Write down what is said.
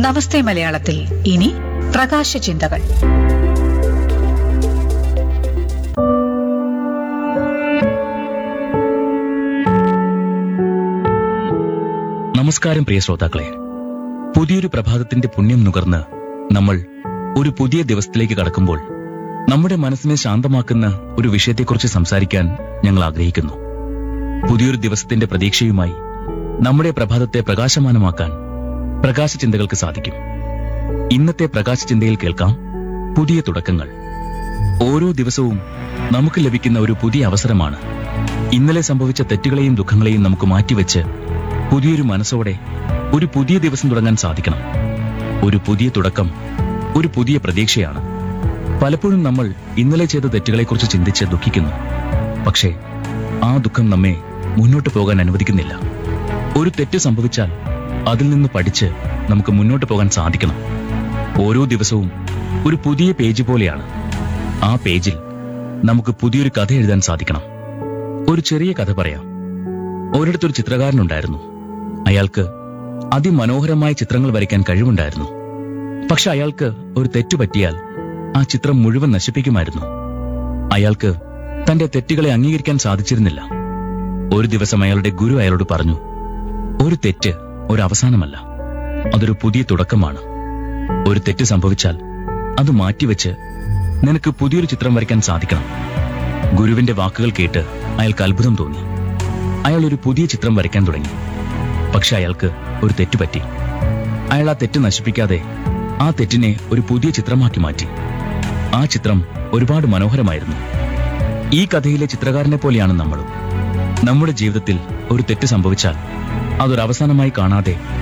നമസ്തേ മലയാളത്തിൽ ഇനി പ്രകാശ ചിന്തകൾ നമസ്കാരം പ്രിയ ശ്രോതാക്കളെ പുതിയൊരു പ്രഭാതത്തിന്റെ പുണ്യം നുകർന്ന് നമ്മൾ ഒരു പുതിയ ദിവസത്തിലേക്ക് കടക്കുമ്പോൾ നമ്മുടെ മനസ്സിനെ ശാന്തമാക്കുന്ന ഒരു വിഷയത്തെക്കുറിച്ച് സംസാരിക്കാൻ ഞങ്ങൾ ആഗ്രഹിക്കുന്നു പുതിയൊരു ദിവസത്തിന്റെ പ്രതീക്ഷയുമായി നമ്മുടെ പ്രഭാതത്തെ പ്രകാശമാനമാക്കാൻ പ്രകാശ ചിന്തകൾക്ക് സാധിക്കും ഇന്നത്തെ പ്രകാശ ചിന്തയിൽ കേൾക്കാം പുതിയ തുടക്കങ്ങൾ ഓരോ ദിവസവും നമുക്ക് ലഭിക്കുന്ന ഒരു പുതിയ അവസരമാണ് ഇന്നലെ സംഭവിച്ച തെറ്റുകളെയും ദുഃഖങ്ങളെയും നമുക്ക് മാറ്റിവെച്ച് പുതിയൊരു മനസ്സോടെ ഒരു പുതിയ ദിവസം തുടങ്ങാൻ സാധിക്കണം ഒരു പുതിയ തുടക്കം ഒരു പുതിയ പ്രതീക്ഷയാണ് പലപ്പോഴും നമ്മൾ ഇന്നലെ ചെയ്ത തെറ്റുകളെക്കുറിച്ച് ചിന്തിച്ച് ദുഃഖിക്കുന്നു പക്ഷേ ആ ദുഃഖം നമ്മെ മുന്നോട്ട് പോകാൻ അനുവദിക്കുന്നില്ല ഒരു തെറ്റ് സംഭവിച്ചാൽ അതിൽ നിന്ന് പഠിച്ച് നമുക്ക് മുന്നോട്ട് പോകാൻ സാധിക്കണം ഓരോ ദിവസവും ഒരു പുതിയ പേജ് പോലെയാണ് ആ പേജിൽ നമുക്ക് പുതിയൊരു കഥ എഴുതാൻ സാധിക്കണം ഒരു ചെറിയ കഥ പറയാം ഒരിടത്തൊരു ചിത്രകാരനുണ്ടായിരുന്നു അയാൾക്ക് അതിമനോഹരമായ ചിത്രങ്ങൾ വരയ്ക്കാൻ കഴിവുണ്ടായിരുന്നു പക്ഷെ അയാൾക്ക് ഒരു തെറ്റു പറ്റിയാൽ ആ ചിത്രം മുഴുവൻ നശിപ്പിക്കുമായിരുന്നു അയാൾക്ക് തന്റെ തെറ്റുകളെ അംഗീകരിക്കാൻ സാധിച്ചിരുന്നില്ല ഒരു ദിവസം അയാളുടെ ഗുരു അയാളോട് പറഞ്ഞു ഒരു തെറ്റ് ഒരു അവസാനമല്ല അതൊരു പുതിയ തുടക്കമാണ് ഒരു തെറ്റ് സംഭവിച്ചാൽ അത് മാറ്റിവെച്ച് നിനക്ക് പുതിയൊരു ചിത്രം വരയ്ക്കാൻ സാധിക്കണം ഗുരുവിന്റെ വാക്കുകൾ കേട്ട് അയാൾക്ക് അത്ഭുതം തോന്നി അയാൾ ഒരു പുതിയ ചിത്രം വരയ്ക്കാൻ തുടങ്ങി പക്ഷെ അയാൾക്ക് ഒരു തെറ്റ് പറ്റി അയാൾ ആ തെറ്റ് നശിപ്പിക്കാതെ ആ തെറ്റിനെ ഒരു പുതിയ ചിത്രമാക്കി മാറ്റി ആ ചിത്രം ഒരുപാട് മനോഹരമായിരുന്നു ഈ കഥയിലെ ചിത്രകാരനെ പോലെയാണ് നമ്മളും നമ്മുടെ ജീവിതത്തിൽ ഒരു തെറ്റ് സംഭവിച്ചാൽ അതൊരു അവസാനമായി കാണാതെ